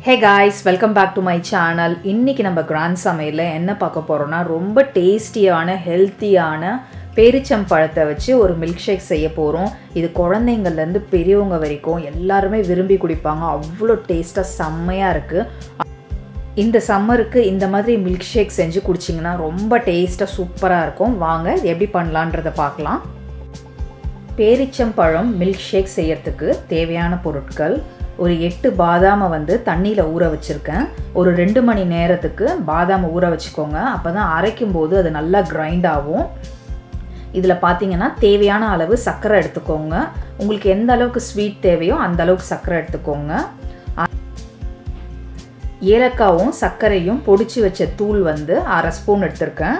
hey guys welcome back to my channel இன்றைக்கி நம்ம grand சமையலில் என்ன பார்க்க போகிறோம்னா ரொம்ப டேஸ்டியான ஹெல்த்தியான பேரிச்சம்பழத்தை வச்சு ஒரு மில்க் ஷேக் செய்ய போகிறோம் இது குழந்தைங்கள்லேருந்து பெரியவங்க வரைக்கும் எல்லாருமே விரும்பி குடிப்பாங்க அவ்வளோ டேஸ்ட்டாக செம்மையாக இருக்குது இந்த சம்மருக்கு இந்த மாதிரி மில்க் ஷேக் செஞ்சு குடிச்சிங்கன்னா ரொம்ப டேஸ்ட்டாக சூப்பராக இருக்கும் வாங்க இது எப்படி பண்ணலான்றதை பார்க்கலாம் பேரிச்சம்பழம் மில்க் ஷேக் செய்யறதுக்கு தேவையான பொருட்கள் ஒரு எட்டு பாதாமை வந்து தண்ணியில் ஊற வச்சுருக்கேன் ஒரு ரெண்டு மணி நேரத்துக்கு பாதாமை ஊற வச்சுக்கோங்க அப்போ தான் அரைக்கும் போது அது நல்லா கிரைண்ட் ஆகும் இதில் பார்த்தீங்கன்னா தேவையான அளவு சர்க்கரை எடுத்துக்கோங்க உங்களுக்கு எந்த அளவுக்கு ஸ்வீட் தேவையோ அந்த அளவுக்கு சர்க்கரை எடுத்துக்கோங்க ஏலக்காவும் சர்க்கரையும் பொடிச்சு வச்ச தூள் வந்து அரை ஸ்பூன் எடுத்திருக்கேன்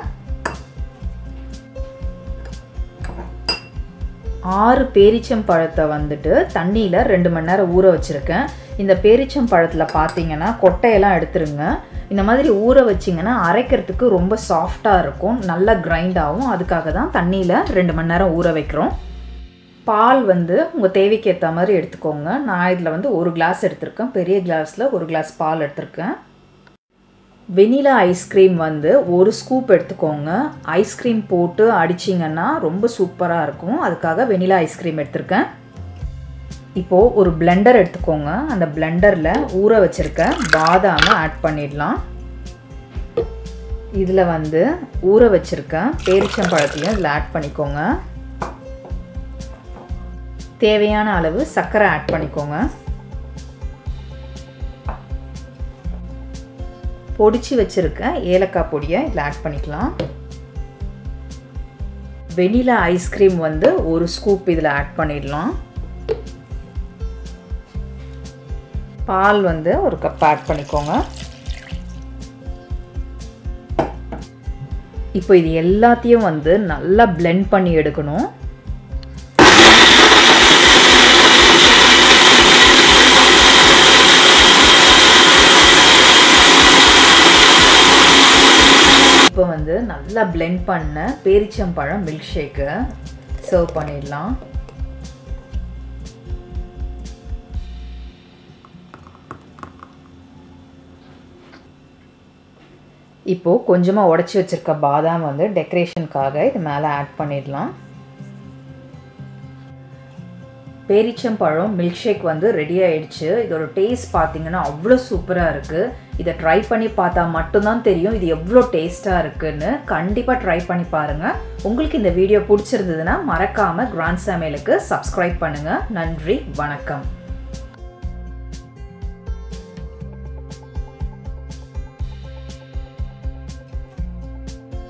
ஆறு பேரிச்சம் பழத்தை வந்துட்டு தண்ணியில் ரெண்டு மணி நேரம் ஊற வச்சுருக்கேன் இந்த பேரிச்சம் பழத்தில் பார்த்தீங்கன்னா கொட்டையெல்லாம் எடுத்துருங்க இந்த மாதிரி ஊற வச்சிங்கன்னா அரைக்கிறதுக்கு ரொம்ப சாஃப்டாக இருக்கும் நல்லா கிரைண்ட் ஆகும் அதுக்காக தான் தண்ணியில் ரெண்டு மணி நேரம் ஊற வைக்கிறோம் பால் வந்து உங்கள் தேவைக்கு ஏற்ற மாதிரி எடுத்துக்கோங்க நான் இதில் வந்து ஒரு கிளாஸ் எடுத்திருக்கேன் பெரிய கிளாஸில் ஒரு கிளாஸ் பால் எடுத்திருக்கேன் வெனிலா ஐஸ்கிரீம் வந்து ஒரு ஸ்கூப் எடுத்துக்கோங்க ஐஸ்கிரீம் போட்டு அடிச்சிங்கன்னா ரொம்ப சூப்பராக இருக்கும் அதுக்காக வெனிலா ஐஸ்கிரீம் எடுத்திருக்கேன் இப்போது ஒரு பிளெண்டர் எடுத்துக்கோங்க அந்த பிளெண்டரில் ஊற வச்சுருக்க பாதாமை ஆட் பண்ணிடலாம் இதில் வந்து ஊற வச்சுருக்க பேரிச்சம்பழத்தையும் இதில் ஆட் பண்ணிக்கோங்க தேவையான அளவு சர்க்கரை ஆட் பண்ணிக்கோங்க பொடிச்சு வச்சுருக்க ஏலக்காய் பொடியை இதில் ஆட் பண்ணிக்கலாம் வெனிலா ஐஸ்கிரீம் வந்து ஒரு ஸ்கூப் இதில் ஆட் பண்ணிடலாம் பால் வந்து ஒரு கப் ஆட் பண்ணிக்கோங்க இப்போ இது எல்லாத்தையும் வந்து நல்லா பிளெண்ட் பண்ணி எடுக்கணும் இப்போ வந்து நல்லா பிளெண்ட் பண்ண பேரிச்சம்பழம் மில்க் ஷேக்கு சர்வ் பண்ணிடலாம் இப்போது கொஞ்சமாக உடச்சி வச்சுருக்க பாதாம் வந்து டெக்கரேஷனுக்காக இது மேலே ஆட் பண்ணிடலாம் பேரிச்சம்பழம் மில்க் ஷேக் வந்து ரெடி ஆயிடுச்சு இதோட டேஸ்ட் பார்த்தீங்கன்னா அவ்வளோ சூப்பராக இருக்குது இதை ட்ரை பண்ணி பார்த்தா மட்டும்தான் தெரியும் இது எவ்வளோ டேஸ்ட்டாக இருக்குன்னு கண்டிப்பாக ட்ரை பண்ணி பாருங்கள் உங்களுக்கு இந்த வீடியோ பிடிச்சிருந்ததுன்னா மறக்காமல் கிராண்ட் சமையலுக்கு சப்ஸ்கிரைப் பண்ணுங்கள் நன்றி வணக்கம்